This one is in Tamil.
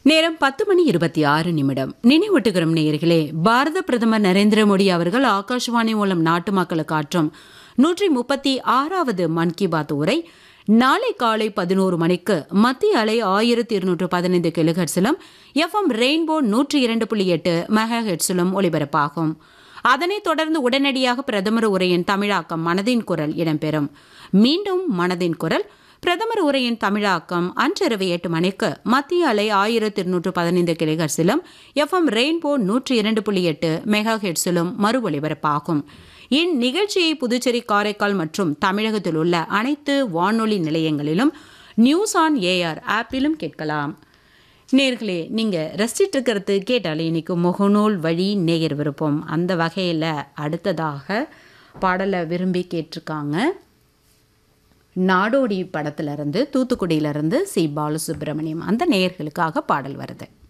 நேரம் பத்து மணி இருபத்தி ஆறு நிமிடம் நினைவூட்டுகிறோம் நேயர்களே பாரத பிரதமர் நரேந்திர மோடி அவர்கள் ஆகாஷ்வாணி மூலம் நாட்டு மக்களுக்கு ஆற்றும் நூற்றி முப்பத்தி ஆறாவது மன் கி பாத் உரை நாளை காலை பதினோரு மணிக்கு மத்திய அலை ஆயிரத்தி இருநூற்று பதினைந்து கிலோஹெட்ஸிலும் எஃப்எம் ரெயின்போ நூற்றி இரண்டு புள்ளி எட்டு மெகா ஹெட்ஸிலும் ஒலிபரப்பாகும் அதனைத் தொடர்ந்து உடனடியாக பிரதமர் உரையின் தமிழாக்கம் மனதின் குரல் இடம்பெறும் மீண்டும் மனதின் குரல் பிரதமர் உரையின் தமிழாக்கம் அன்றிரவு எட்டு மணிக்கு மத்திய அலை ஆயிரத்தி இருநூற்று பதினைந்து கிளைகர்ஸிலும் எஃப்எம் ரெயின்போ நூற்றி இரண்டு புள்ளி எட்டு மெகா ஹெட்ஸிலும் மறு ஒலிபரப்பாகும் இந்நிகழ்ச்சியை புதுச்சேரி காரைக்கால் மற்றும் தமிழகத்தில் உள்ள அனைத்து வானொலி நிலையங்களிலும் நியூஸ் ஆன் ஏஆர் ஆப்பிலும் கேட்கலாம் நேர்களே நீங்கள் ரசிச்சிட்டு இருக்கிறது கேட்டாலே இன்னைக்கு முகநூல் வழி நேயர் விருப்பம் அந்த வகையில் அடுத்ததாக பாடலை விரும்பி கேட்டிருக்காங்க நாடோடி படத்திலிருந்து தூத்துக்குடியிலிருந்து சி பாலசுப்ரமணியம் அந்த நேயர்களுக்காக பாடல் வருது